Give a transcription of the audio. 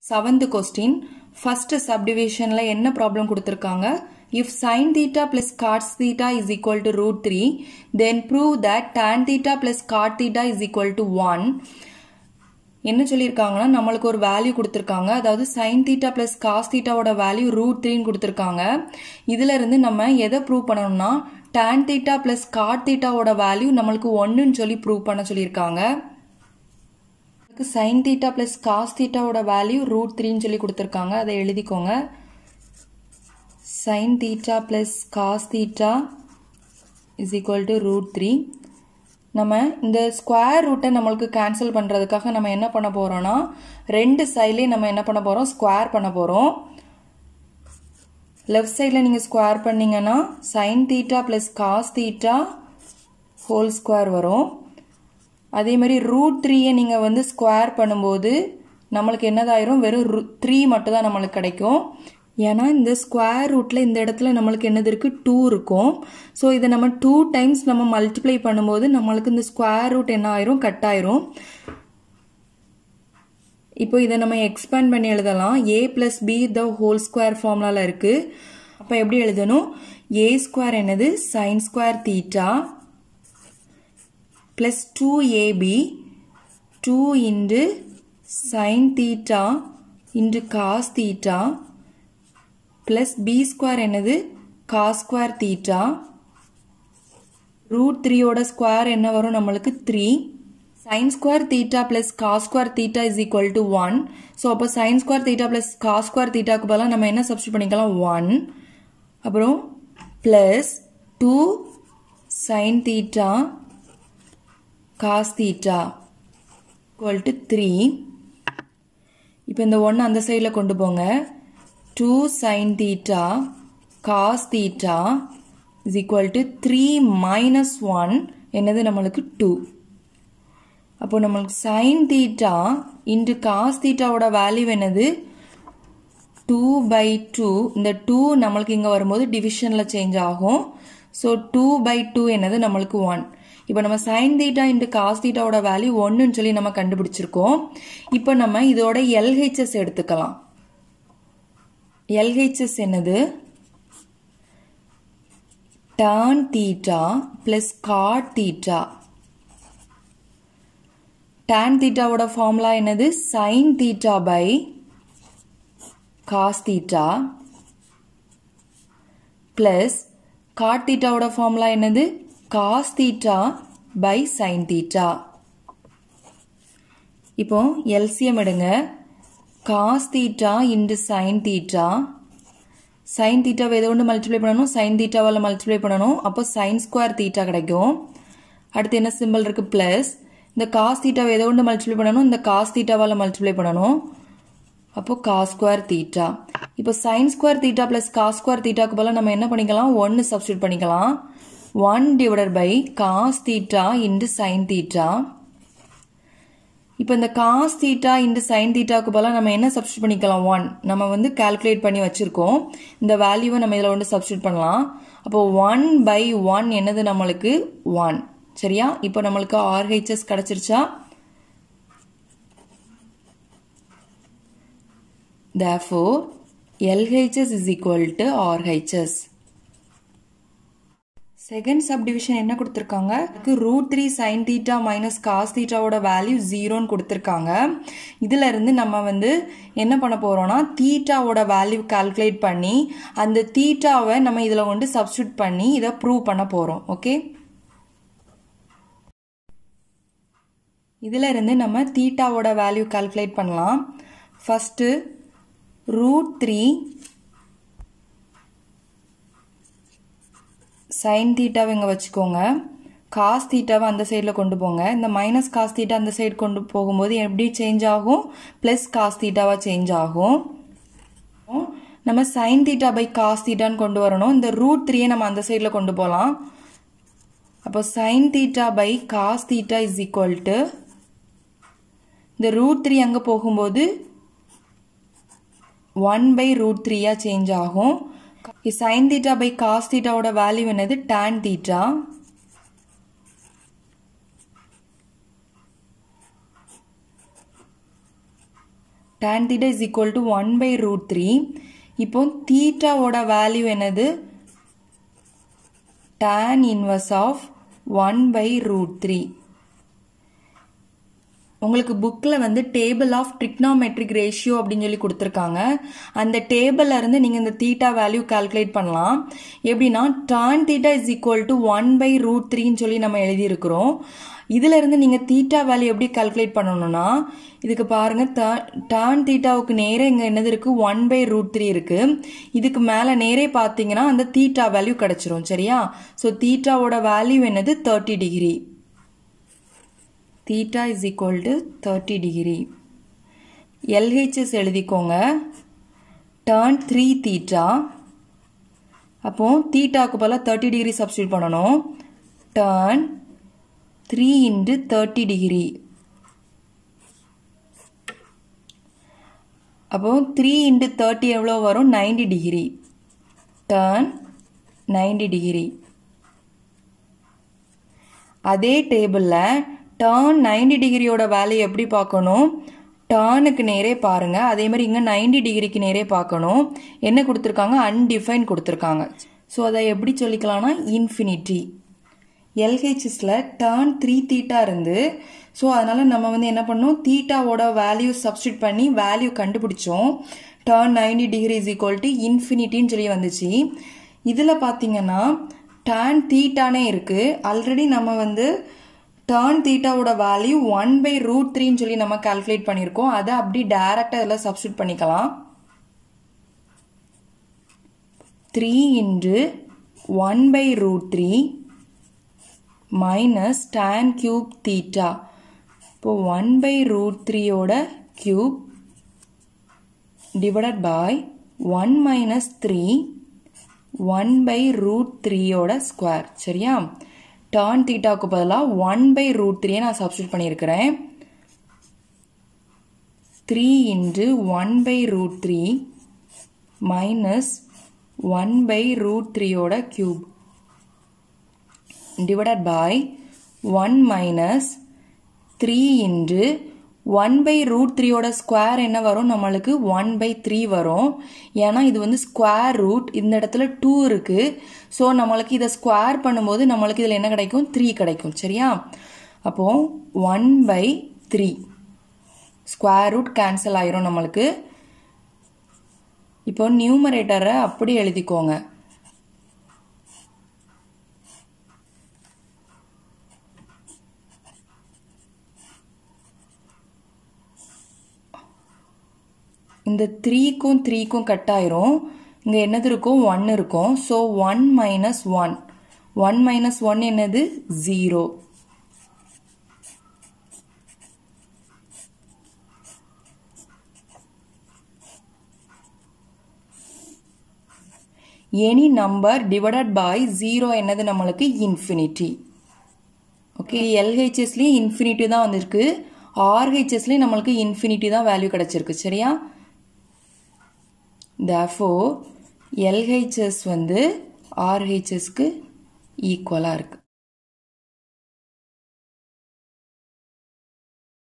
seventh question first சப்டிவிஷன்ல என்ன problem கொடுத்துருக்காங்க if sine theta plus cos theta is equal to root three then prove that tan theta plus cot theta is equal to one என்ன சொல்லியிருக்காங்கன்னா நம்மளுக்கு ஒரு value கொடுத்துருக்காங்க அதாவது sine theta plus cos தீட்டாவோட value root த்ரீன்னு கொடுத்துருக்காங்க இதுல இருந்து நம்ம எதை ப்ரூவ் பண்ணணும்னா டேன் தீட்டா பிளஸ் காட் தீட்டாவோட வேல்யூ நம்மளுக்கு ஒன்றுன்னு சொல்லி ப்ரூவ் பண்ண சொல்லியிருக்காங்க சைன் தீட்டா பிளஸ் காஸ் தீட்டாவோட வேல்யூ ரூட் த்ரீன்னு சொல்லி கொடுத்துருக்காங்க அதை எழுதிக்கோங்க sine theta plus cos theta is equal to root three நம்ம இந்த ஸ்கொயர் ரூட்டை நம்மளுக்கு கேன்சல் பண்ணுறதுக்காக நம்ம என்ன பண்ண போகிறோம்னா ரெண்டு சைட்லேயும் நம்ம என்ன பண்ண போகிறோம் ஸ்கொயர் பண்ண போகிறோம் லெஃப்ட் சைடில் நீங்கள் ஸ்கொயர் பண்ணீங்கன்னா sine theta plus cos theta whole square வரும் அதே மாதிரி ரூட் த்ரீயை நீங்கள் வந்து ஸ்கொயர் பண்ணும்போது நம்மளுக்கு என்னதாயிரும் வெறும் த்ரீ மட்டும் தான் நம்மளுக்கு கிடைக்கும் ஏன்னா இந்த ஸ்கொயர் ரூட்டில் இந்த இடத்துல நம்மளுக்கு என்னது இருக்குது டூ இருக்கும் ஸோ இதை நம்ம டூ டைம்ஸ் நம்ம மல்டிப்ளை பண்ணும்போது நம்மளுக்கு இந்த ஸ்கொயர் ரூட் என்ன ஆயிரும் கட் ஆயிரும் இப்போ இதை நம்ம எக்ஸ்பேண்ட் பண்ணி எழுதலாம் A plus B the whole square ஃபார்முலாவில் இருக்குது அப்போ எப்படி எழுதணும் ஏ ஸ்கொயர் என்னது sine square theta plus two AB two into sine theta into cos theta plus B square என்னது காஸ் ஸ்கொயர் தீட்டா ரூட் த்ரீயோட ஸ்கொயர் என்ன வரும் நம்மளுக்கு three sine square theta plus cos square theta is equal to one so அப்போ sine square theta plus cos square தீட்டாக்கு பதிலாக நம்ம என்ன சப்ஸ்டியூட் பண்ணிக்கலாம் ஒன் அப்புறம் plus two sine theta cos theta equal to three இப்போ இந்த ஒன்று அந்த சைடில் கொண்டு போங்க two sine theta cos theta is equal to three minus one என்னது நம்மளுக்கு டூ அப்போ நம்மளுக்கு சைன் தீட்டா இன்ட்டு காஸ் தீட்டாவோட வேல்யூ என்னது டூ பை டூ இந்த டூ நம்மளுக்கு இங்கே வரும்போது டிவிஷனில் சேஞ்ச் ஆகும் ஸோ டூ பை டூ என்னது நம்மளுக்கு ஒன் இப்போ நம்ம சைன் தீட்டா இன்ட்டு காஸ் தீட்டாவோட வேல்யூ ஒன்றுன்னு சொல்லி நம்ம கண்டுபிடிச்சிருக்கோம் இப்போ நம்ம இதோட எல்ஹெச்எஸ் எடுத்துக்கலாம் எல்ஹெச்எஸ் என்னது tan theta plus cot theta tan தீட்டாவோட ஃபார்முலா என்னது sine theta by cos theta plus cot தீட்டாவோட ஃபார்முலா என்னது cos theta by sine theta இப்போ எல்சிஎம் எடுங்க cos theta into sine theta sine தீட்டாவை எதை ஒன்று மல்டிப்ளை பண்ணணும் சைன் தீட்டாவால் மல்டிப்ளை பண்ணணும் அப்போ சைன் ஸ்கொயர் தீட்டா கிடைக்கும் அடுத்து என்ன சிம்பிள் இருக்கு பிளஸ் இந்த காஸ் தீட்டாவை எதை ஒன்று மல்டிப்ளை பண்ணணும் இந்த காஸ் தீட்டாவால் மல்டிப்ளை பண்ணணும் அப்போ காஸ் ஸ்கொயர் தீட்டா இப்போ sine square theta plus cos square தீட்டாக்கு பதிலாக நம்ம என்ன பண்ணிக்கலாம் ஒன்று சப்ஸ்டியூட் பண்ணிக்கலாம் one divided by cos theta into sine theta இப்போ இந்த காஸ் தீட்டா இன்டு சைன் தீட்டாக்கு பதிலாக நம்ம என்ன சப்ஸ்டியூட் பண்ணிக்கலாம் ஒன் நம்ம வந்து கால்குலேட் பண்ணி வச்சிருக்கோம் இந்த வேல்யூவை நம்ம இதில் வந்து சப்ஸ்டியூட் பண்ணலாம் அப்போ ஒன் பை ஒன் என்னது நம்மளுக்கு ஒன் சரியா இப்போ நம்மளுக்கு ஆர்ஹெச்எஸ் கிடைச்சிருச்சா therefore LHS is equal to RHS second subdivision என்ன கொடுத்துருக்காங்க root three sine theta minus cos தீட்டாவோட வேல்யூ ஜீரோன்னு கொடுத்துருக்காங்க இதுல இருந்து நம்ம வந்து என்ன பண்ண போறோம்னா தீட்டாவோட வேல்யூ கால்குலேட் பண்ணி அந்த தீட்டாவை நம்ம இதில் கொண்டு சப்ஸ்டியூட் பண்ணி இதை ப்ரூவ் பண்ண போறோம் ஓகே இதுல இருந்து நம்ம தீட்டாவோட வேல்யூ கால்குலேட் பண்ணலாம் ஃபர்ஸ்ட்டு ரூட் த்ரீ சைன் தீட்டாவை இங்கே வச்சுக்கோங்க காஸ் தீட்டாவை அந்த சைடில் கொண்டு போங்க இந்த மைனஸ் காஸ் தீட்டா அந்த சைடு கொண்டு போகும்போது எப்படி சேஞ்ச் ஆகும் ப்ளஸ் காஸ் தீட்டாவாக சேஞ்ச் ஆகும் நம்ம சைன் தீட்டா பை காஸ் தீட்டான்னு கொண்டு வரணும் இந்த ரூட் த்ரீயை நம்ம அந்த சைடில் கொண்டு போகலாம் அப்போ sine theta by cos theta is equal to இந்த ரூட் த்ரீ அங்கே போகும்போது ஒன் பை ரூட் த்ரீயா சேஞ்ச் ஆகும் சைன் தீட்டா பை காஸ் தீட்டாவோட வேல்யூ என்னது tan theta tan theta is equal to 1 by root 3 இப்போ தீட்டாவோட வேல்யூ என்னது tan inverse of 1 by root 3 உங்களுக்கு புக்கில் வந்து டேபிள் ஆஃப் ட்ரிக்னாமெட்ரிக் ரேஷியோ அப்படின்னு சொல்லி கொடுத்துருக்காங்க அந்த டேபிளில் இருந்து நீங்கள் இந்த தீட்டா வேல்யூ கால்குலேட் பண்ணலாம் எப்படின்னா tan theta is equal to one by root த்ரீன்னு சொல்லி நம்ம எழுதியிருக்கிறோம் இதுல இருந்து நீங்கள் தீட்டா வேல்யூ எப்படி கால்குலேட் பண்ணணும்னா இதுக்கு பாருங்க டான் தீட்டாவுக்கு நேரே இங்கே என்னது இருக்கு ஒன் பை ரூட் த்ரீ இருக்கு இதுக்கு மேலே நேரே பார்த்தீங்கன்னா அந்த தீட்டா வேல்யூ கிடைச்சிரும் சரியா ஸோ தீட்டாவோட வேல்யூ என்னது thirty degree theta is equal to 30 degree LHS எழுதிக்கோங்க turn 3 theta அப்போ தீட்டாக்கு பதிலாக தேர்ட்டி டிகிரி சப்ஸ்டியூட் பண்ணணும் tan three into thirty degree அப்போ த்ரீ இன்ட்டு தேர்ட்டி எவ்வளோ வரும் ninety degree tan ninety degree அதே டேபிளில் டேர்ன் நைன்டி டிகிரியோட வேல்யூ எப்படி பார்க்கணும் டேர்னுக்கு நேரே பாருங்க அதே மாதிரி இங்கே நைன்டி டிகிரிக்கு நேரே பார்க்கணும் என்ன கொடுத்துருக்காங்க அன்டிஃபைன் கொடுத்துருக்காங்க ஸோ அதை எப்படி சொல்லிக்கலாம்னா இன்ஃபினிட்டி எல்ஹெச்எஸில் டேர்ன் த்ரீ தீட்டா இருந்து ஸோ அதனால் நம்ம வந்து என்ன பண்ணோம் தீட்டாவோட வேல்யூ சப்ஸ்டியூட் பண்ணி வேல்யூ கண்டுபிடிச்சோம் tan ninety degree is equal to இன்ஃபினிட்டின்னு சொல்லி வந்துச்சு இதில் பார்த்தீங்கன்னா டேன் தீட்டானே இருக்குது ஆல்ரெடி நம்ம வந்து டேர்ன் தீட்டாவோட வேல்யூ ஒன் பை ரூட் த்ரீன்னு சொல்லி நம்ம கால்குலேட் பண்ணியிருக்கோம் அதை அப்படி டைரக்டாக இதில் சப்ஸ்டியூட் பண்ணிக்கலாம் three into one by root three minus tan cube theta இப்போ ஒன் பை ரூட் த்ரீயோட cube divided by one minus three one by root த்ரீயோட ஸ்கொயர் சரியா டான் தீட்டாவுக்கு பதிலாக ஒன் பை ரூட் த்ரீயை நான் சப்ஸ்டியூட் பண்ணியிருக்கிறேன் three into one by root three minus one by root த்ரீயோட cube divided by 1 minus 3 into 1 by root 3 ஓட square என்ன வரும் நம்மளுக்கு 1 by 3 வரும் ஏன்னா இது வந்து ஸ்கொயர் ரூட் இந்த இடத்துல 2 இருக்கு ஸோ நம்மளுக்கு இதை ஸ்கொயர் பண்ணும்போது நம்மளுக்கு இதில் என்ன கிடைக்கும் 3 கிடைக்கும் சரியா அப்போ 1 by 3 ஸ்கொயர் ரூட் கேன்சல் ஆயிரும் நம்மளுக்கு இப்போ நியூமரேட்டரை அப்படி எழுதிக்கோங்க இந்த த்ரீக்கும் த்ரீக்கும் கட் ஆயிரும் இங்கே என்னது இருக்கும் ஒன் இருக்கும் so one minus one one minus one என்னது zero any number divided by zero என்னது நம்மளுக்கு இன்ஃபினிட்டி ஓகே எல்ஹெச்எஸ்லேயும் இன்ஃபினிட்டி தான் வந்திருக்கு ஆர்ஹெச்எஸ்லேயும் நம்மளுக்கு இன்ஃபினிட்டி தான் வேல்யூ கிடச்சிருக்கு சரியா therefore LHS வந்து RHSக்கு ஈக்குவலாக இருக்குது